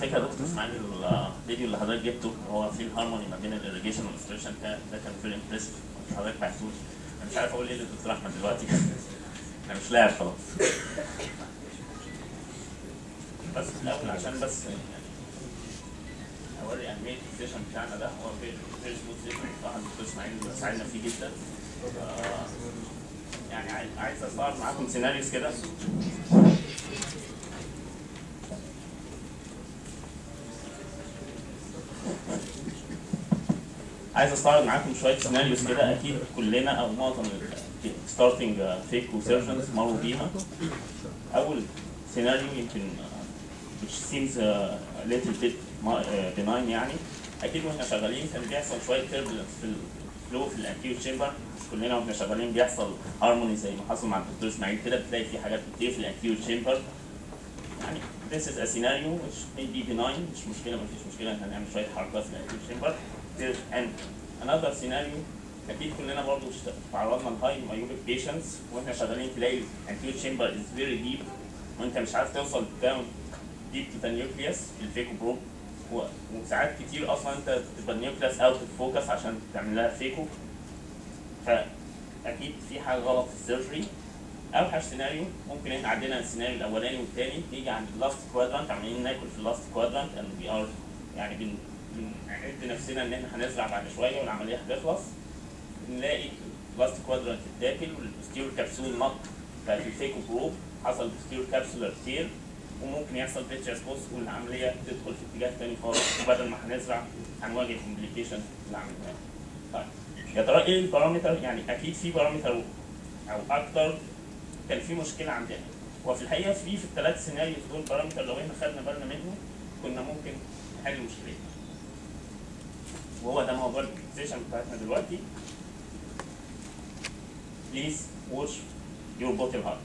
فكره يا دكتور اسماعيل الفيديو اللي حضرتك جبته هو فيه الهارموني ما بين الاريجيشن والاستريشن ده ده كان فيري امبرسيف حضرتك بعتوه انا مش عارف اقول ايه للدكتور احمد دلوقتي انا مش لاعب خلاص بس في الاول عشان بس يعني اوري اهميه السيشن بتاعنا ده هو فيري فيري سموث سيشن صراحه الدكتور اسماعيل ساعدنا فيه جدا آه، يعني عايز عايز استعرض معاكم سيناريوز كده عايز استعرض معاكم شويه سيناريوز كده اكيد كلنا او معظم ستارتنج فيك وسيرجنز مروا بيها اول سيناريو يمكن uh, which seems uh, a little bit ma- uh, benign يعني اكيد واحنا شغالين كان بيحصل شويه turbulence في الفلو في الانتيو تشامبر كلنا واحنا شغالين بيحصل هارموني زي ما حصل مع الدكتور اسماعيل كده بتلاقي في حاجات كتير في الانتيو تشامبر يعني this is a scenario which may be benign مش مشكله ما فيش مشكله ان هنعمل شويه حركات في الانتيو تشامبر there's an another scenario اكيد كلنا برضه اشت- تعرضنا لهاي مايوبيك بيشنتس واحنا شغالين تلاقي الانتيو تشامبر از فيري ديب وانت مش عارف توصل داون ديب تو ذا نيوكليوس الفيكو بروب و- وساعات كتير اصلا انت تبقى النيوكليوس اوت اوف فوكس عشان تعمل لها فيكو فاكيد في حاجه غلط في السيرجري اوحش سيناريو ممكن احنا عندنا السيناريو الاولاني والثاني نيجي عند اللاست كوادرانت عمالين ناكل في اللاست كوادرانت اند وي ار يعني بن بنعد نفسنا ان احنا هنزرع بعد شويه والعمليه هتخلص نلاقي اللاست كوادرانت اتاكل والبوستيرور كبسول نط بتاعت الفيكو بروب حصل بوستيرور كابسولار تير وممكن يحصل فيتشرس بوست والعمليه تدخل في اتجاه تاني خالص وبدل ما هنزرع هنواجه كومبليكيشن اللي عملناها. طيب يا ترى ايه البارامتر يعني اكيد في بارامتر او اكتر كان في مشكله عندنا وفي الحقيقه في في الثلاث سيناريوز دول بارامتر لو احنا خدنا بالنا منه كنا ممكن نحل مشكلتنا وهو ده موضوع البرزنتيشن بتاعتنا دلوقتي please watch your bottle heart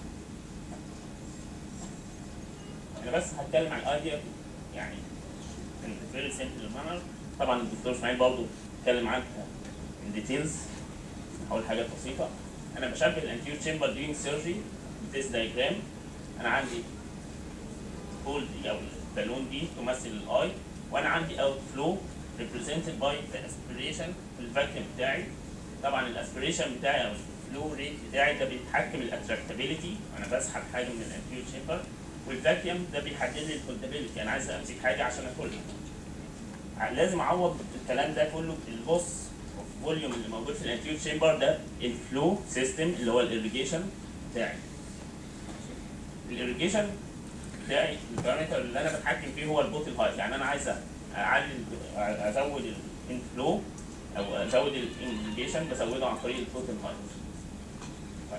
انا بس هتكلم عن الايديا يعني in a very simple manner طبعا الدكتور اسماعيل برضه اتكلم عنها in details هقول حاجات بسيطه انا بشبه الانتيور تشامبر during surgery this diagram انا عندي هول دي او البالون دي تمثل الاي وانا عندي اوت فلو represented by the aspiration في الفاكيوم بتاعي طبعا الاسبريشن بتاعي او الفلو ريت بتاعي ده بيتحكم الاتراكتابيلتي انا بسحب حاجه من الانتيور تشامبر والفاكيوم ده بيحدد لي الهولدابيلتي انا عايز امسك حاجه عشان اكلها لازم اعوض الكلام ده كله باللوس اوف فوليوم اللي موجود في الانتيور تشامبر ده الفلو سيستم اللي هو الاريجيشن بتاعي الاريجيشن بتاعي البارامتر اللي انا بتحكم فيه هو البوتل هايت يعني انا عايز اعلي ازود الانفلو او ازود الانجيشن بزوده عن طريق البوتل هايت طيب.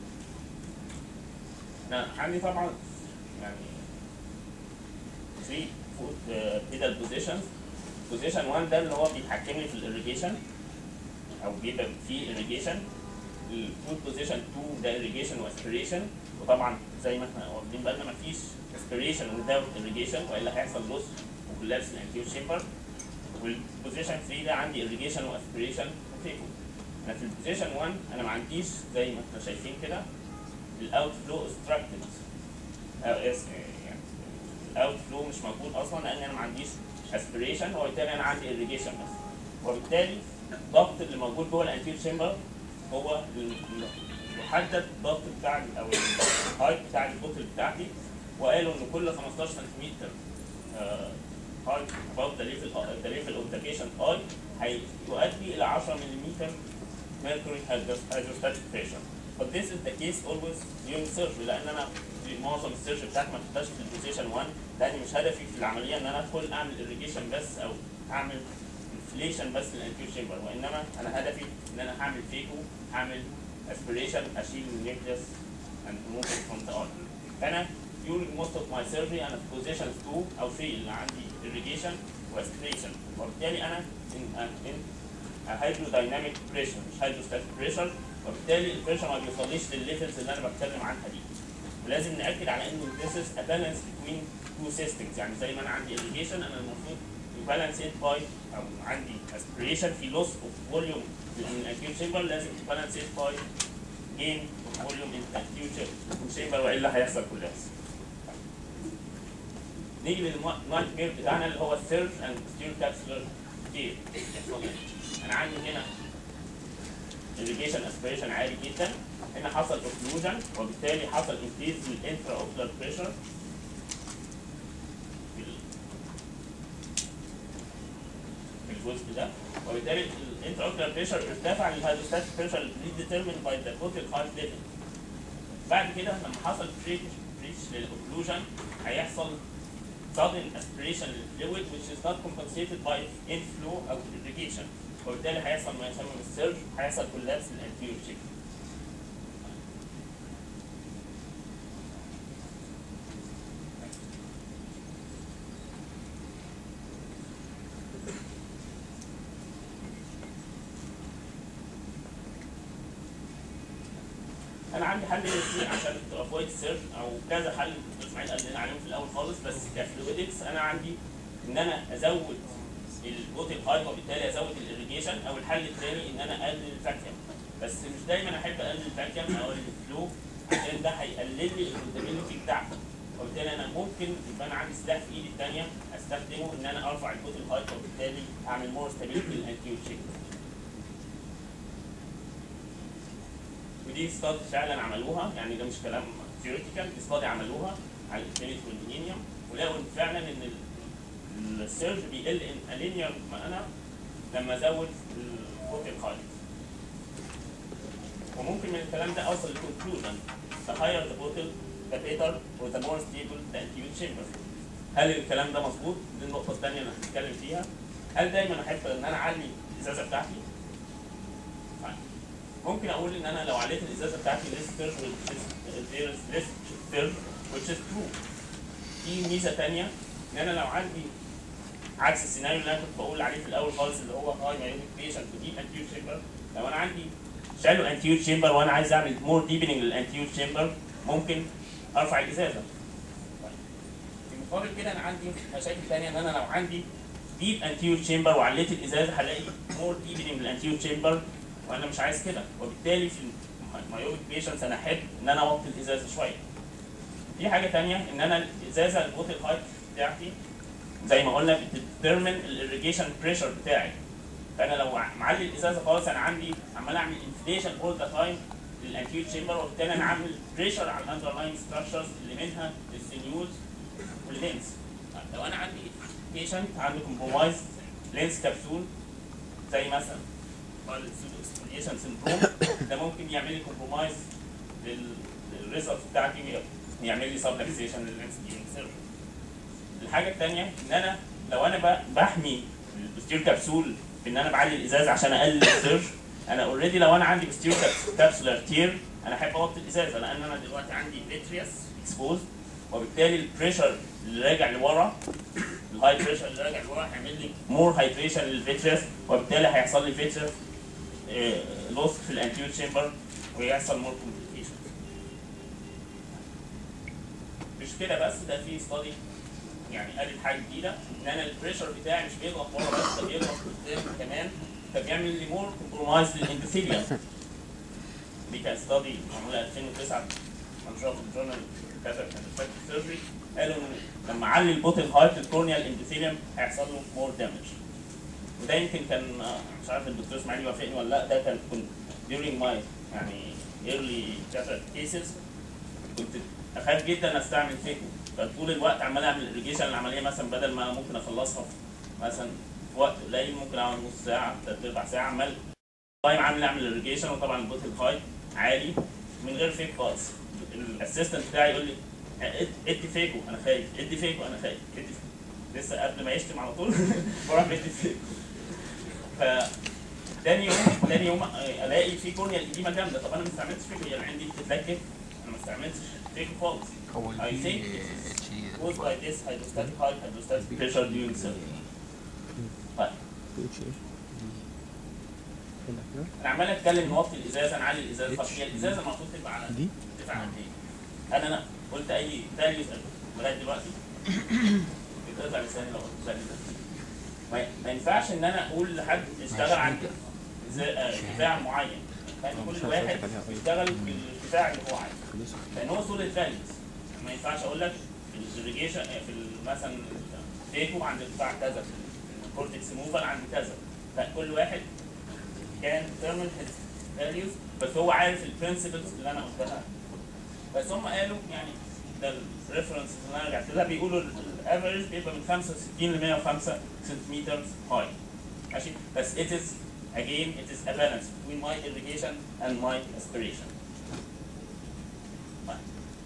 انا عندي طبعا يعني 3 فوت بيدال بوزيشن بوزيشن 1 ده اللي هو بيتحكم لي في الاريجيشن او بيبقى فيه irrigation الفود بوزيشن 2 ده irrigation واسبريشن وطبعا زي ما احنا واخدين بالنا مفيش اسبريشن without irrigation والا هيحصل لوس وكولابس الانتيور شيمبر والبوزيشن 3 ده عندي irrigation واسبريشن وفيكو انا في البوزيشن 1 انا ما عنديش زي ما احنا شايفين كده الاوت فلو obstructed او اس يعني الاوت فلو مش موجود اصلا لان انا ما عنديش اسبريشن وبالتالي انا عندي irrigation بس وبالتالي الضغط اللي موجود جوه الانتير تشامبر هو اللي يحدد الضغط بتاع ال- او الهايت بتاع البوتل بتاعتي وقالوا ان كل 15 سنتيمتر هايت above the level the level of the patient eye هيؤدي الى 10 ملم mercury hydrostatic pressure but this is the case always during surgery لان انا في معظم السيرش بتاعتي ما بتبقاش في البوزيشن 1 لان مش هدفي في العمليه ان انا ادخل اعمل irrigation بس او اعمل انفليشن بس للانتيور شيمبر وانما انا هدفي ان انا هعمل فيكو هعمل اسبريشن اشيل النيوكليوس and remove it from the organ فانا during most of my surgery انا في position 2 او 3 اللي عندي irrigation واسبريشن وبالتالي انا in, in a hydrodynamic pressure مش hydrostatic pressure وبالتالي البريشر ما بيوصليش للليفلز اللي انا بتكلم عنها دي ولازم ناكد على انه this is a balance between two systems يعني زي ما انا عندي irrigation انا المفروض بالانس ات باي او عندي اسبريشن في لوس اوف فوليوم من الاكيوت شيمبر لازم بالانس ات باي جين اوف فوليوم ان الاكيوت شيمبر والا هيحصل كولابس نيجي للنايت مير بتاعنا اللي هو السيرج اند ستير كابسولر تير يحصل إيه؟ انا عندي هنا irrigation aspiration عالي جدا هنا حصل occlusion وبالتالي حصل increase في الانترا اوكلر بريشر في الجزء ده وبالتالي الانترا اوكلر بريشر ارتفع للهيدروستاتيك بريشر determined by the total heart level بعد كده لما حصل بريتش بريتش للاوكلوجن هيحصل sudden aspiration للفلويد which is not compensated by inflow او irrigation وبالتالي هيحصل ما يسمى بالسيرج هيحصل كولابس للانتيريور شيب انا عندي حل نسبي عشان تو افويد سيرج او كذا حل الدكتور اسماعيل قال لنا عليهم في الاول خالص بس كفلويدكس انا عندي ان انا ازود البوتل هاي وبالتالي ازود الاريجيشن او الحل الثاني ان انا اقلل الفاكيوم بس مش دايما احب اقلل الفاكيوم او الفلو عشان ده هيقلل لي الكونتابيلتي بتاعته وبالتالي انا ممكن يبقى انا عندي سلاح في ايدي الثانيه استخدمه ان انا ارفع البوتل هاي وبالتالي اعمل مور ستابيليتي للانتيور شيك ودي ستادي فعلا عملوها يعني ده مش كلام ثيوريتيكال دي ستادي عملوها على الانفينيتي والميلينيوم ولقوا إن فعلا ان ال- السيرج بيقل ان لينير انا لما ازود البروتين خالص وممكن من الكلام ده اوصل للكونكلوجن the higher the bottle the better or the more stable the antibiotic chamber هل الكلام ده مظبوط؟ دي النقطة الثانية اللي هنتكلم فيها هل دايما احب ان انا اعلي الازازة بتاعتي؟ طيب. ممكن اقول ان انا لو عليت الازازة بتاعتي less surge which is there is less surge which is true في ميزة تانية ان انا لو عندي عكس السيناريو اللي انا كنت بقول عليه في الاول خالص اللي هو هاي مايوبيك بيشنت وديب انتيور تشامبر لو انا عندي شالو انتيور تشامبر وانا عايز اعمل مور ديبننج للانتيور تشامبر ممكن ارفع الازازه طيب. في مقابل كده انا عندي مشاكل ثانيه ان انا لو عندي ديب انتيور تشامبر وعليت الازازه هلاقي مور ديبننج للانتيور تشامبر وانا مش عايز كده وبالتالي في المايوبيك بيشنتس انا احب ان انا اوطي الازازه شويه في حاجه ثانيه ان انا الازازه البوتل هايت بتاعتي زي ما قلنا بتديترمن الاريجيشن بريشر بتاعي فانا لو معلي الازازه خالص انا عندي عمال اعمل انفليشن اول ذا تايم للانتيور تشامبر وبالتالي انا عامل بريشر على الاندرلاين ستراكشرز اللي منها السنيوز واللينس لو انا عندي بيشنت عنده كومبرومايز لينس كبسول زي مثلا السودو سندروم ده ممكن يعمل لي كومبرومايز للريزلت بتاعتي ويعمل لي سبلكسيشن لللينس ديورنج سيرجري الحاجه الثانيه ان انا لو انا ب- بحمي البوستير كبسول بان انا بعلي الازاز عشان اقلل السيرج انا اوريدي لو انا عندي بوستير كابسولار تير انا احب اوطي الازازه لان انا دلوقتي عندي فيتريوس اكسبوز وبالتالي البريشر اللي راجع لورا الهاي بريشر اللي راجع لورا هيعمل لي مور هايدريشن للفيتريوس وبالتالي هيحصل لي فيتريوس لوس في الانتيور تشامبر ويحصل مور كومبليكيشن مش كده بس ده في ستادي يعني قالت حاجه جديده ان انا البريشر بتاعي مش بيضغط ورا بس ده بيضغط قدام كمان فبيعمل لي مور كومبرومايز للاندوثيليوم دي كانت ستادي معموله 2009 منشوره في الجورنال كاتب سيرجري قالوا ان لما اعلي البوتل هايت الكورنيال اندوثيليوم هيحصل له مور دامج وده يمكن كان آه، مش عارف الدكتور اسماعيل يوافقني ولا لا ده كان كنت during my يعني early cataract cases كنت اخاف جدا استعمل فيكو فطول الوقت عمال اعمل irrigation العمليه مثلا بدل ما ممكن اخلصها في مثلا في وقت قليل ممكن اعمل نص ساعه ثلاث ارباع ساعه عمال تايم عامل اعمل irrigation وطبعا البوتل هاي عالي من غير فيك خالص الاسيستنت بتاعي يقول لي اد- ادي فيكو انا خايف ادي فيكو انا خايف ادي فيكو. لسه قبل ما يشتم على طول بروح بدي فيكو ف تاني يوم تاني يوم آه، الاقي في كورنيا القديمه جامده طب انا ما استعملتش فيكو هي عندي بتتلكك انا ما استعملتش فيكو خالص هو I البي think اتش caused by this hydrostatic high hydrostatic pressure during surgery. طيب انا عمال اتكلم نوطي الازازه نعلي الازازه طب هي الازازه المفروض تبقى على دي؟ ارتفاع قد ايه؟ هل انا قلت اي فاليوز لغايه دلوقتي؟ بتقطع لساني لو قلت فاليوز ما ما ينفعش ان انا اقول لحد اشتغل عند ز- آه، ارتفاع معين لان كل واحد يشتغل بالارتفاع اللي هو عايزه لان هو سوليد فاليوز ما ينفعش اقول لك الريجيشن في ال- مثلا تيكو عند ارتفاع كذا في الكورتكس موفال عند كذا فكل واحد كان determine his values بس هو عارف البرنسبلز اللي انا قلتها بس هم قالوا يعني ده الريفرنس اللي انا رجعت لها بيقولوا الافريج بيبقى من 65 ل 105 سنتيمتر هاي ماشي بس it is again it is a balance between my irrigation and my aspiration طيب.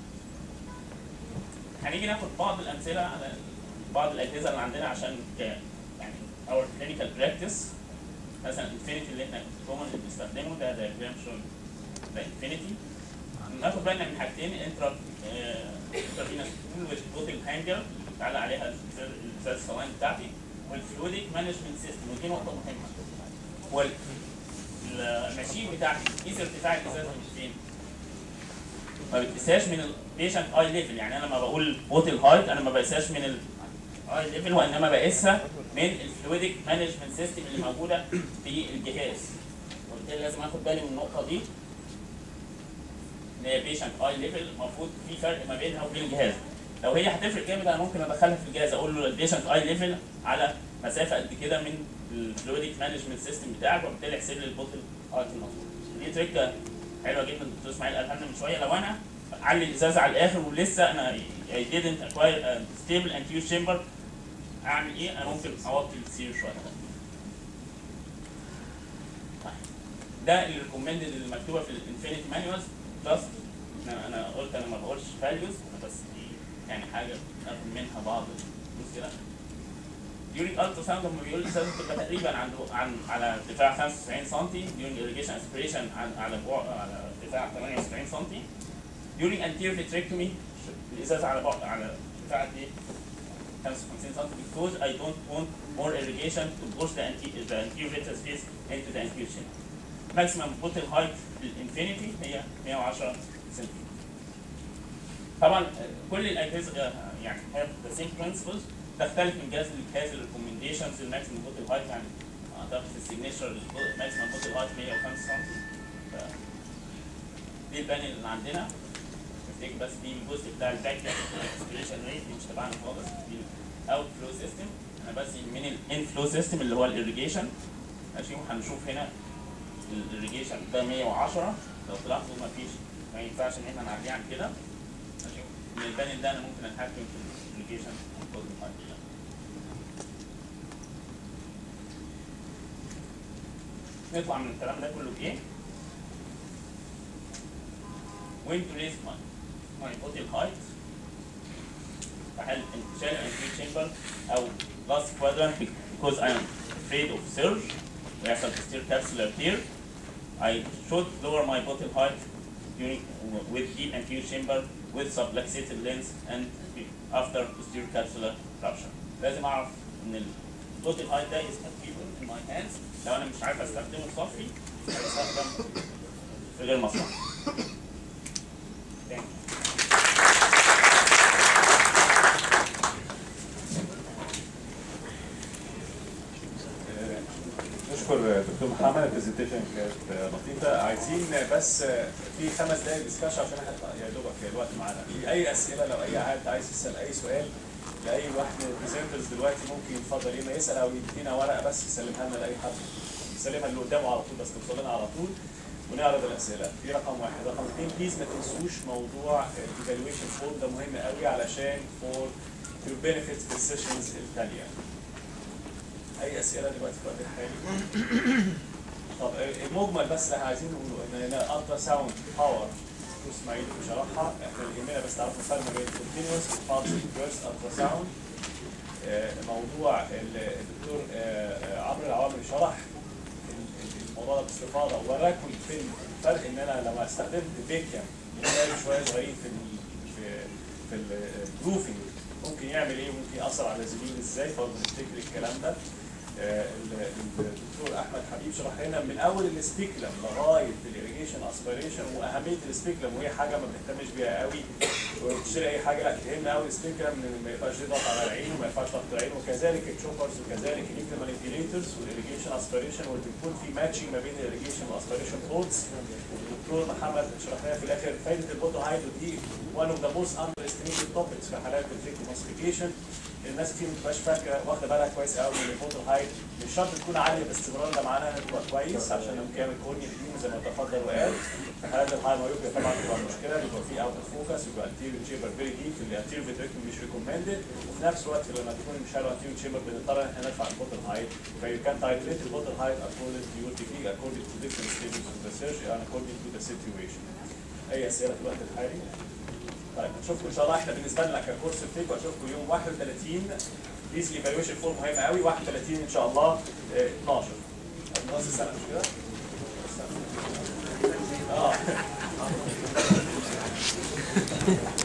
هنيجي ناخد بعض الامثله على بعض الاجهزه اللي عندنا عشان ك يعني our clinical practice مثلا الانفينيتي اللي احنا كومن اللي بنستخدمه ده diagram showing ده انفينيتي ناخد بالنا من حاجتين انترا انترفينس والبوتل هانجر تعلق عليها الازاز الصواني بتاعتي والفلويدك مانجمنت سيستم ودي نقطه مهمه هو الماشين بتاعتي قيس ارتفاع الازاز من فين؟ ما بتقيسهاش من البيشنت اي ليفل يعني انا لما بقول بوتل هايت انا ما بقيسهاش من الاي ليفل وانما بقيسها من الفلويدك مانجمنت سيستم اللي موجوده في الجهاز وبالتالي لازم اخد بالي من النقطه دي ان هي بيشنت اي ليفل المفروض في فرق ما بينها وبين الجهاز لو هي هتفرق جامد انا ممكن ادخلها في الجهاز اقول له البيشنت اي ليفل على مسافه قد كده من الفلويدك مانجمنت سيستم بتاعك وبالتالي احسب لي البوتل هايت المظبوط دي تريكه حلوه جدا الدكتور اسماعيل قالها لنا من شويه لو انا علي الازازه على الاخر ولسه انا I didn't acquire a stable anterior chamber اعمل ايه؟ انا ممكن اوطي السير شويه. طيب. ده اللي ريكومندد اللي مكتوبه في الانفينيتي مانيوالز جاست انا انا قلت انا ما بقولش فاليوز بس دي يعني حاجه ناخد منها بعض الفلوس كده. during ultrasound لما بيقول الازازه بتبقى تقريبا عند عن على ارتفاع 95 سم during irrigation aspiration عن على بعد على ارتفاع 78 سم during anterior vitrectomy الازازه على بعد على ارتفاع قد ايه؟ 55 سم because I don't want more irrigation to push the anterior the anterior vitreous face into the anterior chamber. maximum bottle height الانفينيتي هي 110 سم. طبعا آه، كل الاجهزه آه، يعني have the same principles تختلف من جهاز لجهاز الريكومنديشنز الماكسيمم بوتل هايت يعني اعتقد في السيجنتشر الماكسيمم بوتل هايت 105 سم ف- دي البانل اللي عندنا نفتكر بس دي الجزء بتاع الباك اسبريشن ريت دي مش تبعنا خالص دي الاوت فلو سيستم انا بس من الان فلو سيستم اللي هو الاريجيشن ماشي وهنشوف هنا الاريجيشن ده 110 لو تلاحظوا ما فيش ما ينفعش ان احنا نعديه عن كده ماشي من البانل ده انا ممكن اتحكم في الاريجيشن نطلع من الكلام ده كله بايه؟ when to raise my my body height فهل انتشال anterior chamber او last quadrant because I am afraid of surge ويحصل posterior capsular tear I should lower my bottle height during with deep anterior chamber with subluxated lens and after posterior capsular rupture لازم اعرف ان البوتل height ده is achievable in my hands لو انا مش عارف استخدمه صافي هستخدم في غير مصنع Thank you. نشكر دكتور محمد البرزنتيشن كانت لطيفه عايزين بس في خمس دقائق ديسكشن عشان احنا يا دوبك الوقت معانا في اي اسئله لو اي حد عايز يسال اي سؤال لاي واحد من البرزنترز دلوقتي ممكن يتفضل اما يسال او يدينا ورقه بس يسلمها لنا لاي حد يسلمها اللي قدامه على طول بس توصل لنا على طول ونعرض الاسئله في رقم واحد رقم اثنين بليز ما تنسوش موضوع الايفالويشن فورم ده مهم قوي علشان فور يور بينيفيت في السيشنز التاليه اي اسئله دلوقتي في الوقت الحالي طب المجمل بس اللي احنا عايزين نقوله ان هنا الترا ساوند باور دكتور اسماعيل شرحها احنا اللي يهمنا بس تعرفوا الفرق ما بين الكونتينوس والبالس ريفرس الترا ساوند موضوع ال- الدكتور آه، آه، عمرو العوامري شرح ال- ال- الموضوع ده باستفاضه وراكم في الفرق ان انا لما استخدمت بيكيا شويه صغيرين في ال في في البروفنج ممكن يعمل ايه وممكن ياثر على الزميل ازاي فبنفتكر الكلام ده آه، ال- الدكتور احمد حبيب شرح لنا من اول السبيكلم لغايه الاريجيشن اسبيريشن واهميه السبيكلم وهي حاجه ما بنهتمش بيها قوي وتشتري اي حاجه لا تهمنا قوي السبيكلم إن ما ينفعش تضغط على العين وما ينفعش ضغط العين وكذلك الشوبرز وكذلك الانكل مانيبيوليترز والاريجيشن اسبيريشن وبيكون في ماتشنج ما بين الاريجيشن والاسبيريشن بودز والدكتور محمد شرح لنا في الاخر فايده البوتو هايدرو دي one of the most underestimated topics في حالات الفيكتوماسيفيكيشن الناس كتير ما بتبقاش فاكره واخده بالها كويس قوي من البوتل هايت مش شرط تكون عاليه باستمرار ده معناها انها تبقى كويس عشان لما كان الكورنيا بيقوم زي ما تفضل وقال في حالات الهاي مايوبيا طبعا بتبقى مشكله بيبقى في اوت اوف فوكس بيبقى التيريو تشامبر فيري ديب في الانتيريو فيتريكتوم مش ريكومندد وفي نفس الوقت لما تكون مش حلوه انتيريو تشامبر بنضطر ان احنا نرفع البوتل هايت فيو كان تايتريت البوتل هايت according to your technique according to different stages of the surgery and according to the situation اي اسئله في الوقت الحالي طيب نشوفكم ان شاء الله احنا بالنسبه لنا ككورس فيك واشوفكم يوم 31 بليز ايفالويشن فور مهمه قوي 31 ان شاء الله آه، 12 نص السنه مش كده؟ اه